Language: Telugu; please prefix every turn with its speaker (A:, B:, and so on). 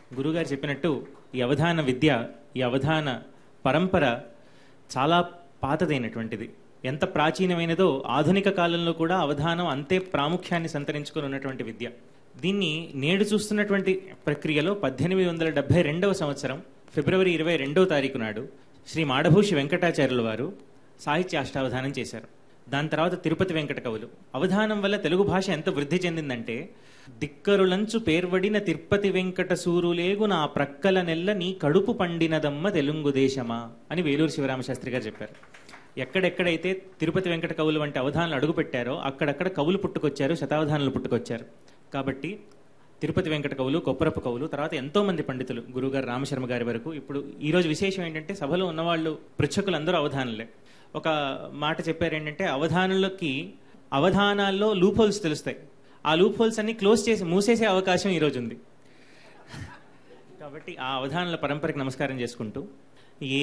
A: గురుగారు చెప్పినట్టు ఈ అవధాన విద్య ఈ అవధాన పరంపర చాలా పాతదైనటువంటిది ఎంత ప్రాచీనమైనదో ఆధునిక కాలంలో కూడా అవధానం అంతే ప్రాముఖ్యాన్ని సంతరించుకొని ఉన్నటువంటి విద్య దీన్ని నేడు చూస్తున్నటువంటి ప్రక్రియలో పద్దెనిమిది వందల డెబ్బై రెండవ సంవత్సరం ఫిబ్రవరి ఇరవై రెండవ తారీఖు నాడు శ్రీ మాడభూషి వెంకటాచార్యుల వారు సాహిత్య అష్టావధానం చేశారు దాని తర్వాత తిరుపతి వెంకట కవులు అవధానం వల్ల తెలుగు భాష ఎంత వృద్ధి చెందిందంటే దిక్కరులంచు పేర్వడిన తిరుపతి వెంకట సూరులేగు నా ప్రక్కల నెల్ల నీ కడుపు పండినదమ్మ తెలుగు దేశమా అని వేలూరు శివరామశాస్త్రి గారు చెప్పారు ఎక్కడెక్కడైతే తిరుపతి వెంకట కవులు వంటి అవధానాలు అడుగుపెట్టారో అక్కడక్కడ కవులు పుట్టుకొచ్చారు శతావధానాలు పుట్టుకొచ్చారు కాబట్టి తిరుపతి వెంకట కవులు కొప్పరపు కవులు తర్వాత ఎంతో మంది పండితులు గురుగారు రామశర్మ గారి వరకు ఇప్పుడు ఈ రోజు విశేషం ఏంటంటే సభలో ఉన్నవాళ్ళు పృచ్ఛకులందరూ అవధానులే ఒక మాట చెప్పారు ఏంటంటే అవధానంలోకి అవధానాల్లో లూప్ హోల్స్ తెలుస్తాయి ఆ లూప్ హోల్స్ అన్ని క్లోజ్ చేసి మూసేసే అవకాశం ఈ రోజు ఉంది కాబట్టి ఆ అవధానాల పరంపరకి నమస్కారం చేసుకుంటూ